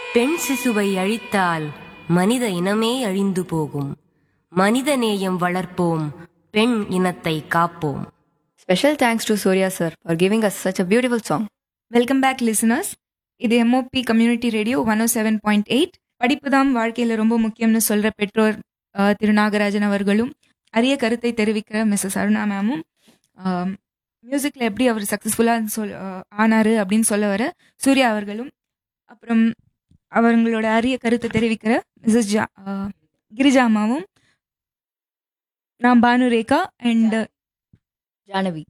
பெண் சிசுவை அழித்தால் மனித இனமே அழிந்து போகும் மனித நேயம் வளர்ப்போம் பெண் இனத்தை காப்போம் Special thanks to Surya sir for giving us such a beautiful song. Welcome back listeners இது M O P community radio one O seven point eight படிப்பு தான் வாழ்க்கையில் ரொம்ப முக்கியம்னு சொல்கிற பெற்றோர் அஹ், திரு நாகராஜன் அவர்களும் அரிய கருத்தை தெரிவிக்கிற மிஸ்ஸஸ் அருணா மேமும் மியூசிக்கில் எப்படி அவர் சக்ஸஸ்ஃபுல்லாக சொல் அஹ், ஆனாரு அப்படின்னு சொல்ல வர சூர்யா அவர்களும் அப்புறம் அவங்களோட அரிய கருத்தை தெரிவிக்கிற மிஸ்ஸஸ் ஜா அஹ், கிரிஜா அம்மாவும் நான் பானுரேகா அண்ட் Janavi.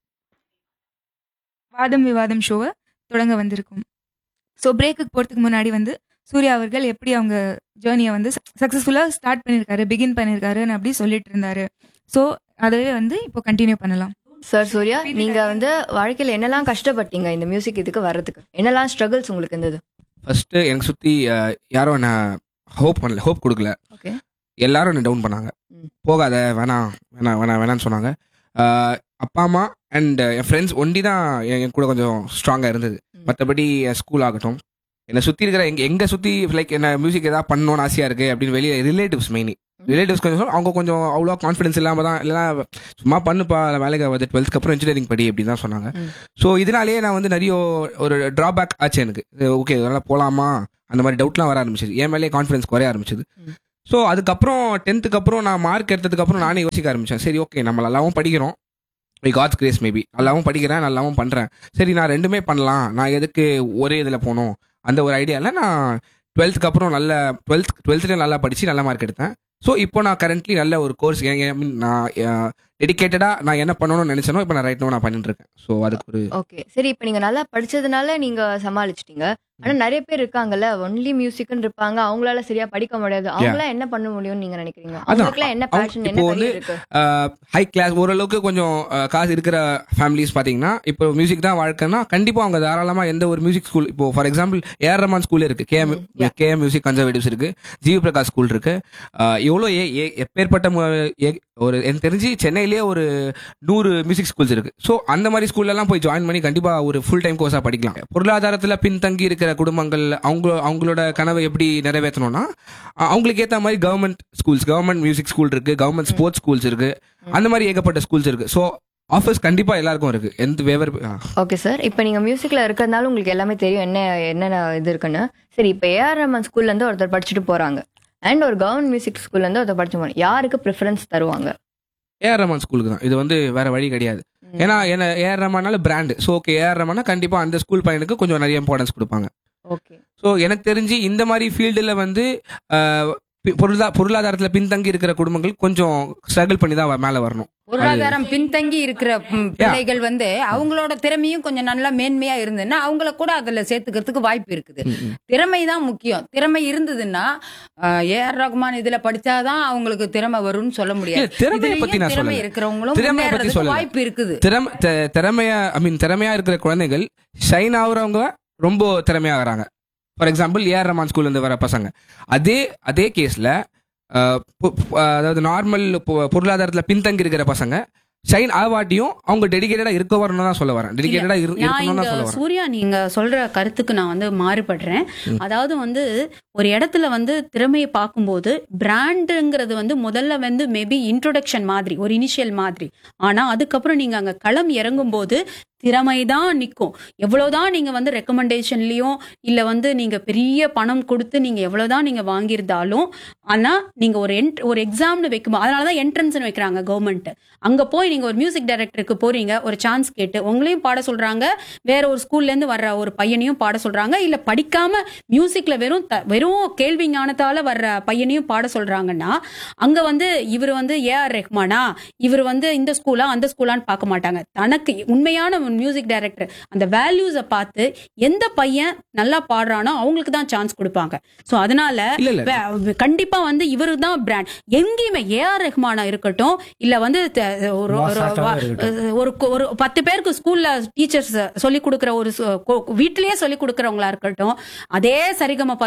வாதம் விவாதம் ஷோவை தொடங்க வந்திருக்கும் ஸோ பிரேக்குக்கு போகிறதுக்கு முன்னாடி வந்து சூர்யா அவர்கள் எப்படி அவங்க ஜேர்னியை வந்து சக்ஸஸ்ஃபுல்லாக ஸ்டார்ட் பண்ணியிருக்காரு பிகின் பண்ணியிருக்காருன்னு அப்படி சொல்லிட்டு இருந்தாரு ஸோ அதவே வந்து இப்போ கண்டினியூ பண்ணலாம் சார் சூர்யா நீங்க வந்து வாழ்க்கையில என்னெல்லாம் கஷ்டப்பட்டீங்க இந்த மியூசிக் இதுக்கு வர்றதுக்கு என்னெல்லாம் ஸ்ட்ரகிள்ஸ் உங்களுக்கு இருந்தது ஃபர்ஸ்ட் எனக்கு சுற்றி யாரும் என்ன ஹோப் பண்ணல ஹோப் கொடுக்கல ஓகே எல்லாரும் என்ன டவுன் பண்ணாங்க ம். போகாத வேணாம் வேணாம் வேணாம் வேணாம்னு சொன்னாங்க அஹ், அப்பா அம்மா அண்ட் என் ஃப்ரெண்ட்ஸ் ஒண்டி தான் என் என் கூட கொஞ்சம் ஸ்ட்ராங்காக இருந்தது ம். மற்றபடி என் ஸ்கூல் ஆகட்டும் என்னை சுற்றி இருக்கிற எங்க எங்கே சுற்றி லைக் என்ன மியூசிக் ஏதாவது பண்ணணும்னு ஆசையாக இருக்குது அப்படின்னு வெளியே ரிலேட்டிவ்ஸ் மெயினி ரிலேட்டிவ்ஸ் கொஞ்சம் அவங்க கொஞ்சம் அவ்வளோ கான்ஃபிடன்ஸ் இல்லாமல் தான் இல்லைனா சும்மா பண்ணுப்பா வேலைக்கு வந்து டுவெல்த்க்கு அப்புறம் இன்ஜினியரிங் படி அப்படின்னு தான் சொன்னாங்க ம். ஸோ இதனாலேயே நான் வந்து நிறைய ஒரு ட்ராபேக் ஆச்சு எனக்கு ஓகே இதனால் போகலாமா அந்த மாதிரி டவுட்லாம் வர ஆரம்பிச்சது என் மேலேயே கான்ஃபிடன்ஸ் குறைய ஆரம்பிச்சது ம். ஸோ அதுக்கப்புறம் டென்த்துக்கு அப்புறம் நான் மார்க் எடுத்ததுக்கு அப்புறம் நானே யோசிக்க ஆரம்பிச்சேன் சரி ஓகே நம்ம நல்லாவும் படிக்கிறோம் காட்ஸ் கிரேஸ் மேபி நல்லாவும் படிக்கிறேன் நல்லாவும் பண்ணுறேன் சரி நான் ரெண்டுமே பண்ணலாம் நான் எதுக்கு ஒரே இதில் போகணும் அந்த ஒரு ஐடியாவில் நான் டுவெல்த்துக்கு அப்புறம் நல்ல டுவெல்த் டுவெல்த்லேயும் நல்லா படித்து நல்ல மார்க் எடுத்தேன் ஸோ இப்போ நான் கரண்ட்லி நல்ல ஒரு கோர்ஸ் மீன் நான் டெடிக்கேட்டடாக நான் என்ன பண்ணணும்னு நினச்சேனோ இப்போ நான் ரைட் நான் பண்ணிட்டு இருக்கேன் ஸோ அதுக்கு ஒரு ஓகே சரி இப்போ நீங்க நல்லா படிச்சதுனால நீங்க சமாளிச்சிட்டீங்க ஆனா நிறைய பேர் இருக்காங்கல்ல ஒன்லி மியூசிக்னு இருப்பாங்க அவங்களால சரியா படிக்க முடியாது அவங்களாம் என்ன பண்ண முடியும்னு நீங்க நினைக்கிறீங்க அவங்களுக்குலாம் என்ன அவங்க- பேஷன் இப்போ என்ன வந்து career இருக்கு ஹை கிளாஸ் ஓரளவுக்கு கொஞ்சம் அஹ், காசு இருக்கிற ஃபேமிலிஸ் பார்த்தீங்கன்னா இப்போ மியூசிக் தான் வாழ்க்கைன்னா கண்டிப்பாக அவங்க தாராளமாக எந்த ஒரு மியூசிக் ஸ்கூல் இப்போ for example A R Rahman school இருக்கு கேஎம் ம், yeah. கேஎம் மியூசிக் கன்சர்வேட்டிவ்ஸ் இருக்கு ஜிவி பிரகாஷ் ஸ்கூல் இருக்கு அஹ், எவ்வளோ ஏ ஏ- எப்பேற்பட்ட மு- ஏ- ஒரு எனக்கு தெரிஞ்சு சென்னையிலேயே ஒரு நூறு மியூசிக் ஸ்கூல்ஸ் இருக்கு ஸோ அந்த மாதிரி ஸ்கூல்லலாம் போய் ஜாயின் பண்ணி கண்டிப்பாக ஒரு ஃபுல் டைம் கோர்ஸாக படிக்கலாம் பொருளாதாரத்தில் பின்தங்கி இருக்கிற குடும்பங்கள் அவங்க அவங்களோட கனவை எப்படி நிறைவேற்றணும்னா அஹ், அவங்களுக்கு ஏற்ற மாதிரி government schools government music school இருக்கு கவர்மெண்ட் ஸ்போர்ட்ஸ் ஸ்கூல்ஸ் இருக்கு அந்த மாதிரி ஏகப்பட்ட ஸ்கூல்ஸ் இருக்கு ஸோ ஆஃபர்ஸ் கண்டிப்பாக எல்லாருக்கும் இருக்கு எந்த வேவர் ஓகே சார் இப்போ நீங்க மியூசிக்ல இருக்கிறதுனால உங்களுக்கு எல்லாமே தெரியும் என்ன என்னென்ன இது இருக்குன்னு சரி இப்போ ஏஆர் ரமன் ஸ்கூல்ல இருந்து ஒருத்தர் படிச்சுட்டு போறாங்க அண்ட் ஒரு கவர்மெண்ட் மியூசிக் ஸ்கூல்ல இருந்து ஒருத்தர் படிச்சு போறாங்க யாருக்கு ப்ரிஃபரன்ஸ் தருவாங்க ஏஆர் ரமான் ஸ்கூலுக்கு தான் இது வந்து வேற வழி கிடையாது ம். ஏன்னா என்ன ஏஆர் ரமானால பிராண்டு ஸோ ஓகே ஏஆர் ரமானா கண்டிப்பாக அந்த ஸ்கூல் பையனுக்கு கொஞ்சம் நிறைய இம்பார்ட்டன்ஸ் கொடுப்பாங்க ஓகே ஸோ எனக்கு தெரிஞ்சு இந்த மாதிரி ஃபீல்டில் வந்து அஹ், பி- பொருளா பொருளாதாரத்தில் பின்தங்கி இருக்கிற குடும்பங்கள் கொஞ்சம் ஸ்ட்ரகிள் பண்ணி தான் மேலே வரணும் பொருளாதாரம் பின்தங்கி இருக்கிற ம், பிள்ளைகள் வந்து அவங்களோட திறமையும் கொஞ்சம் நல்லா மேன்மையா இருந்ததுன்னா அவங்கள கூட அதுல சேர்த்துக்கிறதுக்கு வாய்ப்பு இருக்குது திறமை தான் முக்கியம் திறமை இருந்ததுன்னா ஏஆர் ரகுமான் இதுல படிச்சாதான் அவங்களுக்கு திறமை வரும்னு சொல்ல முடியாது இல்ல, திறமையை இதுலயும் பத்தி நான் திறமை சொல்லல. இருக்கிறவங்களும் திறமையை பத்தி முன்னேறதுக்கு சொல்லல. வாய்ப்பு இருக்குது திறமை த- திறமையா ஐ மீன் திறமையா இருக்கிற குழந்தைகள் ஷைன் ஆகுறவங்க ரொம்ப திறமையாகிறாங்க ஃபார் எக்ஸாம்பிள் ஏஆர் ரமான் ஸ்கூல்ல இருந்து வர பசங்க அதே அதே கேஸ்ல அதாவது நார்மல் பொருளாதாரத்தில் பின்தங்கி இருக்கிற பசங்க ஷைன் ஆவாட்டியும் அவங்க டெடிகேட்டடா இருக்க வரணும் தான் சொல்ல வரேன் டெடிகேட்டடா நான் இருக்கணும் இங்க தான் சொல்ல வரேன் சூர்யா நீங்க சொல்ற கருத்துக்கு நான் வந்து மாறுபடுறேன் அதாவது வந்து ஒரு இடத்துல வந்து திறமையை பார்க்கும்போது பிராண்டுங்கிறது வந்து முதல்ல வந்து மேபி இன்ட்ரோடக்ஷன் மாதிரி ஒரு இனிஷியல் மாதிரி ஆனா அதுக்கப்புறம் நீங்க அங்க களம் இறங்கும் போது திறமை தான் நிற்கும் எவ்வளவுதான் நீங்க வந்து ரெக்கமெண்டேஷன்லயும் இல்ல வந்து நீங்க பெரிய பணம் கொடுத்து நீங்க எவ்வளவுதான் நீங்க வாங்கியிருந்தாலும் ஆனா நீங்க ஒரு என்ட் ஒரு எக்ஸாம்னு வைக்கும் அதனாலதான் என்ட்ரன்ஸ்னு வைக்கிறாங்க கவர்மெண்ட் அங்க போய் நீங்க ஒரு மியூசிக் டைரக்டருக்கு போறீங்க ஒரு சான்ஸ் கேட்டு உங்களையும் பாட சொல்றாங்க வேற ஒரு ஸ்கூல்ல இருந்து வர்ற ஒரு பையனையும் பாட சொல்றாங்க இல்ல படிக்காம மியூசிக்ல வெறும் த- வெறும் கேள்வி ஞானத்தால வர்ற பையனையும் பாட சொல்றாங்கன்னா அங்க வந்து இவர் வந்து ஏஆர் ரெஹ்மானா இவர் வந்து இந்த ஸ்கூலா அந்த ஸ்கூலான்னு பார்க்க மாட்டாங்க தனக்கு உண்மையான மியூசிக் டைரக்டர் அந்த வேல்யூஸை பார்த்து எந்த பையன் நல்லா பாடுறானோ அவங்களுக்கு தான் சான்ஸ் கொடுப்பாங்க ஸோ அதனால இல்ல இல்ல வே- கண்டிப்பா வந்து இவரு தான் பிராண்ட் எங்கேயுமே ஏஆர் ரெஹ்மானா இருக்கட்டும் இல்ல வந்து த- ஒரு ஒரு வா- ஒரு ஒரு பத்து பேருக்கு ஸ்கூல்ல டீச்சர்ஸ் சொல்லி கொடுக்குற ஒரு சு- கோ- வீட்டிலேயே சொல்லி கொடுக்குறவங்களா இருக்கட்டும் அதே சரிகம பதனிசா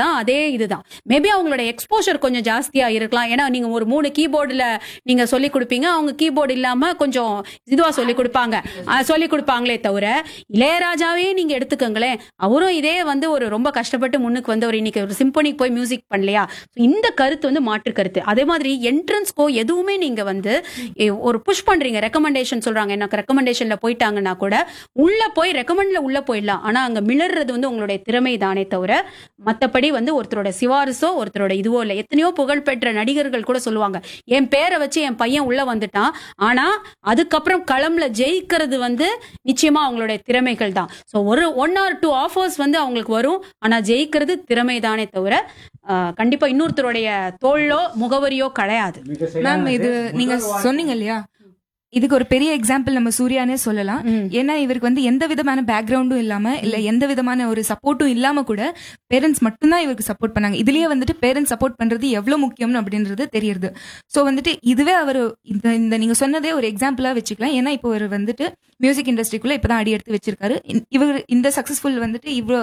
தான் அதே இதுதான் மேபி அவங்களோட எக்ஸ்போஷர் கொஞ்சம் ஜாஸ்தியா இருக்கலாம் ஏன்னா நீங்க ஒரு மூணு கீபோர்டுல நீங்க சொல்லி கொடுப்பீங்க அவங்க கீபோர்டு இல்லாம கொஞ்சம் இதுவா சொல்லி கொடுப்பாங்க அஹ் சொல்லி கொடுப்பாங்களே தவிர இளையராஜாவே நீங்க எடுத்துக்கோங்களேன் அவரும் இதே வந்து ஒரு ரொம்ப கஷ்டப்பட்டு முன்னுக்கு வந்தவர் இன்னைக்கு ஒரு சிம்பனிக்கு போய் மியூசிக் பண்ணலையா இந்த கருத்து வந்து மாற்று கருத்து அதே மாதிரி என்ட்ரன்ஸ்க்கோ எதுவுமே நீங்க வந்து எ, ஒரு புஷ் பண்றீங்க ரெக்கமெண்டேஷன் சொல்றாங்க எனக்கு ரெக்கமெண்டேஷன்ல போயிட்டாங்கன்னா கூட உள்ள போய் ரெக்கமெண்ட்ல உள்ள போயிடலாம் ஆனா அங்க மிளறது வந்து உங்களுடைய திறமை தானே தவிர மத்தபடி வந்து ஒருத்தரோட சிவாரிசோ ஒருத்தரோட இதுவோ இல்லை எத்தனையோ புகழ்பெற்ற நடிகர்கள் கூட சொல்லுவாங்க என் பேரை வச்சு என் பையன் உள்ள வந்துட்டான் ஆனா அதுக்கப்புறம் களம்ல ஜெயிக்கிறது வந்து நிச்சயமா அவங்களுடைய திறமைகள் தான் ஸோ ஒரு ஒன் ஆர் டூ ஆஃபர்ஸ் வந்து அவங்களுக்கு வரும் ஆனா ஜெயிக்கிறது திறமை தானே தவிர ஆஹ், கண்டிப்பா இன்னொருத்தருடைய தோளோ முகவரியோ கிடையாது மேம் இது நீங்க சொன்னீங்க இல்லையா இதுக்கு ஒரு பெரிய எக்ஸாம்பிள் நம்ம சூர்யானே சொல்லலாம் ம். ஏன்னா இவருக்கு வந்து எந்த விதமான பேக்ரவுண்டும் இல்லாம இல்ல எந்த விதமான ஒரு சப்போர்ட்டும் இல்லாம கூட பேரண்ட்ஸ் மட்டும்தான் இவருக்கு சப்போர்ட் பண்ணாங்க இதுலயே வந்துட்டு பேரண்ட்ஸ் சப்போர்ட் பண்றது எவ்வளவு முக்கியம்னு அப்படின்றது தெரியுது சோ வந்துட்டு இதுவே அவர் இந்த இந்த நீங்க சொன்னதே ஒரு எக்ஸாம்பிளா வச்சுக்கலாம் ஏன்னா இப்போ அவர் வந்துட்டு மியூசிக் இண்டஸ்ட்ரிக்குள்ள இப்பதான் அடி எடுத்து வச்சிருக்காரு இ- இவர் இந்த சக்சஸ்ஃபுல் வந்துட்டு இவ்வளோ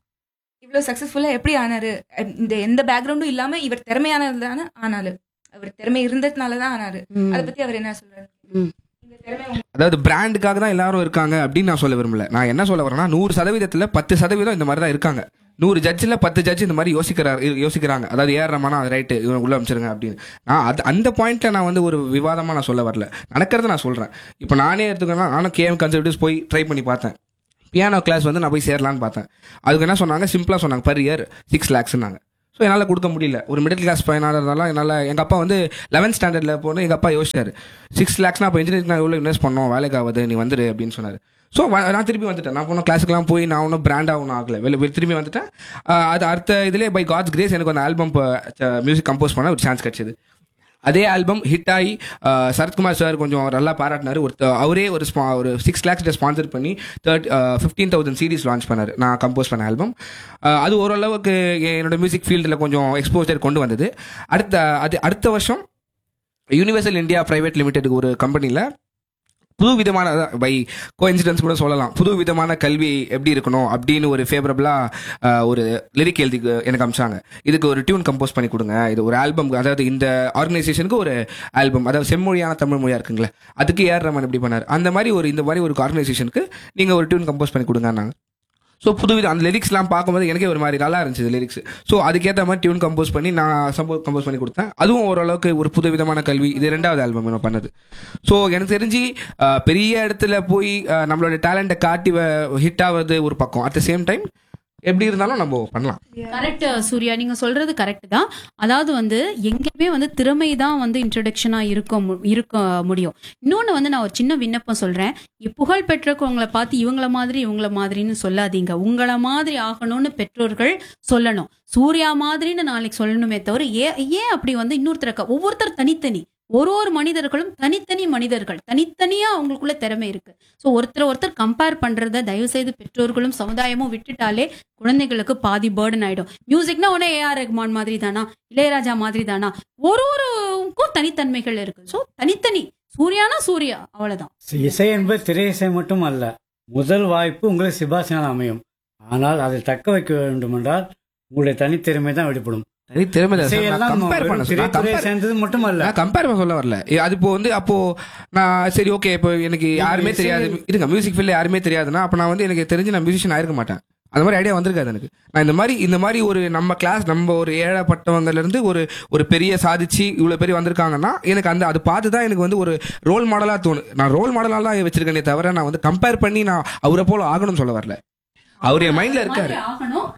இவ்வளோ சக்சஸ்ஃபுல்லா எப்படி ஆனாரு அஹ் இந்த எந்த பேக்ரவுண்டும் இல்லாம இவர் திறமையானது தானே ஆனாரு அவர் திறமை இருந்ததுனால தான் ஆனாரு அதை பத்தி அவர் என்ன சொல்றாரு ம். இந்த திறமை உங்க- அதாவது பிராண்டுக்காக தான் எல்லாரும் இருக்காங்க அப்படின்னு நான் சொல்ல விரும்பல நான் என்ன சொல்ல வரேன்னா நூறு சதவீதத்துல பத்து சதவீதம் இந்த மாதிரி தான் இருக்காங்க நூறு ஜட்ஜில் பத்து ஜட்ஜ் இந்த மாதிரி யோசிக்கிறார் யோசிக்கிறாங்க அதாவது ஏஆர் ரமானா அது ரைட்டு இவன் உள்ள அமைச்சிருங்க அப்படின்னு நான் அது அந்த பாயிண்ட்ல நான் வந்து ஒரு விவாதமா நான் சொல்ல வரல நடக்கிறத நான் சொல்றேன் இப்போ நானே எடுத்துக்கணும் நானும் கேஎம் கன்சர்வேட்டிவ்ஸ் போய் ட்ரை பண்ணி பார்த்தேன் பியானோ கிளாஸ் வந்து நான் போய் சேரலான்னு பார்த்தேன் அதுக்கு என்ன சொன்னாங்க சிம்பிளாக சொன்னாங்க பர் இயர் சிக்ஸ் லேக்ஸ்னாங்க ஸோ என்னால் கொடுக்க முடியல ஒரு மிடில் கிளாஸ் பையனாக இருந்தாலும் என்னால் எங்கள் அப்பா வந்து லெவன்த் ஸ்டாண்டர்டில் போன எங்கள் அப்பா யோசிச்சாரு சிக்ஸ் லேக்ஸ்னா அப்போ இன்ஜினியரிங் நான் எவ்வளோ இன்வெஸ்ட் பண்ணோம் வேலைக்கு ஆகுது நீ வந்துரு அப்படின்னு சொன்னார் ஸோ நான் திருப்பி வந்துட்டேன் நான் போன கிளாஸுக்குலாம் போய் நான் ஒன்றும் பிராண்டாக ஒன்றும் ஆகலை வெளியே வெளியே திரும்பி வந்துட்டேன் ஆஹ் அது அடுத்த இதிலே பை காட்ஸ் கிரேஸ் எனக்கு அந்த ஆல்பம் மியூசிக் கம்போஸ் பண்ண ஒரு சான்ஸ் கிடச்சிது அதே ஆல்பம் ஹிட் ஆகி ஆஹ் சரத்குமார் சார் கொஞ்சம் நல்லா பாராட்டினாரு ஒரு அவரே ஒரு spa- ஒரு சிக்ஸ் லேக்ஸ் ஸ்பான்சர் பண்ணி third fifteen thousand series launch பண்ணார் நான் கம்போஸ் பண்ண ஆல்பம் அது ஓரளவுக்கு என்னோட மியூசிக் ஃபீல்டில் கொஞ்சம் எக்ஸ்போஜர் கொண்டு வந்தது அடுத்த அது அடுத்த வருஷம் யூனிவர்சல் இந்தியா பிரைவேட் லிமிடெட் ஒரு கம்பெனியில் புது விதமான பை கோஇன்சிடன்ஸ் கூட சொல்லலாம் புது விதமான கல்வி எப்படி இருக்கணும் அப்படின்னு ஒரு ஃபேவரபிளாக ஒரு லிரிக் எழுதி எனக்கு அமிச்சாங்க இதுக்கு ஒரு டியூன் கம்போஸ் பண்ணி கொடுங்க இது ஒரு ஆல்பம் அதாவது இந்த ஆர்கனைசேஷனுக்கு ஒரு ஆல்பம் அதாவது செம்மொழியான தமிழ் மொழியா இருக்குங்களே அதுக்கு ஏஆர் ரமன் எப்படி பண்ணார் அந்த மாதிரி ஒரு இந்த மாதிரி ஒரு ஆர்கனைசேஷனுக்கு நீங்கள் ஒரு டியூன் கம்போஸ் பண்ணி கொடுங்கன்னாங்க ஸோ புதுவித அந்த லிரிக்ஸ்லாம் பார்க்கும்போது எனக்கே ஒரு மாதிரி நல்லா இருந்துச்சு லிரிக்ஸ் ஸோ அதுக்கேற்ற மாதிரி டியூன் கம்போஸ் பண்ணி நான் சம்போ கம்போஸ் பண்ணி கொடுத்தேன் அதுவும் ஓரளவுக்கு ஒரு புதுவிதமான கல்வி இது ரெண்டாவது ஆல்பம் நான் பண்ணது ஸோ எனக்கு தெரிஞ்சு அஹ், பெரிய இடத்துல போய் அஹ், நம்மளோட டேலண்ட்டை காட்டி ஹிட் ஆகுது ஒரு பக்கம் அட் த சேம் டைம் எப்படி இருந்தாலும் நம்ம பண்ணலாம் கரெக்ட் சூர்யா நீங்க சொல்றது கரெக்ட் தான் அதாவது வந்து எங்கேயுமே வந்து திறமை தான் வந்து இன்ட்ரடக்ஷனா இருக்க மு- இருக்க முடியும் இன்னொன்னு வந்து நான் ஒரு சின்ன விண்ணப்பம் சொல்றேன் இ- புகழ் பெற்றவங்களை பார்த்து இவங்கள மாதிரி இவங்கள மாதிரின்னு சொல்லாதீங்க உங்கள மாதிரி ஆகணும்னு பெற்றோர்கள் சொல்லணும் சூர்யா மாதிரின்னு நாளைக்கு சொல்லணுமே தவிர ஏன் ஏன் அப்படி வந்து இன்னொருத்தர் ஒவ்வொருத்தர் தனித்தனி ஒரு ஒரு மனிதர்களும் தனித்தனி மனிதர்கள் தனித்தனியா அவங்களுக்குள்ள திறமை இருக்கு ஸோ ஒருத்தர் ஒருத்தர் கம்பேர் பண்றத தயவு செய்து பெற்றோர்களும் சமுதாயமும் விட்டுட்டாலே குழந்தைகளுக்கு பாதி பேர்டன் ஆயிடும் மியூசிக்னா உடனே ஏஆர் ரஹ்மான் மாதிரி தானா இளையராஜா மாதிரி தானா ஒரு ஒருக்கும் தனித்தன்மைகள் இருக்கு ஸோ தனித்தனி சூர்யானா சூர்யா அவ்வளவுதான் இசை என்பது திரை இசை மட்டும் அல்ல முதல் வாய்ப்பு உங்களுக்கு சிபாசினால் அமையும் ஆனால் அதை தக்க வைக்க வேண்டுமென்றால் உங்களுடைய தனித்திறமை தான் வெளிப்படும் தனி திறமை இசையெல்லாம் கம்பேர் பண்ண வெறும் திரைத்துறையை compare- சேர்ந்தது மட்டும் அல்ல நான் கம்பேர் பண்ண சொல்ல வரல ஏ, அது இப்போ வந்து அப்போ நான் சரி ஓகே இப்போ எனக்கு யாருமே இசை- தெரியாது இருங்க மியூசிக் ஃபீல்ட்ல யாருமே தெரியாதுன்னா அப்போ நான் வந்து எனக்கு தெரிஞ்சு நான் மியூசிஷியன் ஆயிருக்க மாட்டேன் அந்த மாதிரி ஐடியா வந்திருக்காது எனக்கு நான் இந்த மாதிரி இந்த மாதிரி ஒரு நம்ம கிளாஸ் நம்ம ஒரு ஏழைப்பட்டவங்கல இருந்து ஒரு ஒரு பெரிய சாதிச்சு இவ்வளவு பேர் வந்திருக்காங்கன்னா எனக்கு அந்த அது பார்த்து தான் எனக்கு வந்து ஒரு ரோல் மாடலா தோணும் நான் ரோல் மாடலா தான் வச்சிருக்கேனே தவிர நான் வந்து கம்பேர் பண்ணி நான் அவரை போல ஆகணும்னு சொல்ல வரல அவர் என் மைண்ட்ல இருக்காரு ஆகணும்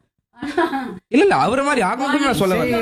இல்ல இல்ல அவரை மாதிரி ஆகணும்னு நான் சொல்ல வரல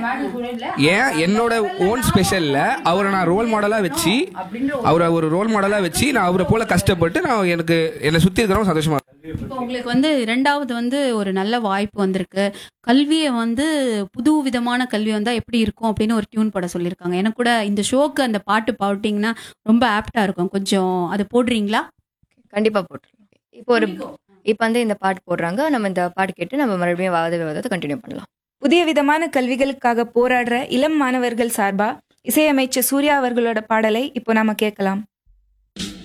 ஏன் என்னோட ஓன் ஸ்பெஷல்ல அவரை நான் ரோல் மாடலா வச்சு அவரை ஒரு ரோல் மாடலா வச்சு நான் அவரை போல கஷ்டப்பட்டு நான் எனக்கு என்னை சுத்தி இருக்கிறவங்க சந்தோஷமா இருக்கணும். இப்போ உங்களுக்கு வந்து ரெண்டாவது வந்து ஒரு நல்ல வாய்ப்பு வந்திருக்கு கல்வியை வந்து புது விதமான கல்வி வந்தா எப்படி இருக்கும் அப்படின்னு ஒரு டியூன் போட சொல்லியிருக்காங்க எனக்கு கூட இந்த ஷோக்கு அந்த பாட்டு பாட்டிங்கன்னா ரொம்ப ஆப்டா இருக்கும் கொஞ்சம் அது போடுறீங்களா கண்டிப்பா போட்டுருலாம் இப்போ ஒரு இப்போ வந்து இந்த பாட்டு போடுறாங்க நம்ம இந்த பாட்டு கேட்டு நம்ம மறுபடியும் வாத விவாதத்தை கண்டினியூ பண்ணலாம் புதிய விதமான கல்விகளுக்காக போராடுற இளம் மாணவர்கள் சார்பா இசையமைச்சர் சூர்யா அவர்களோட பாடலை இப்போ நாம கேட்கலாம்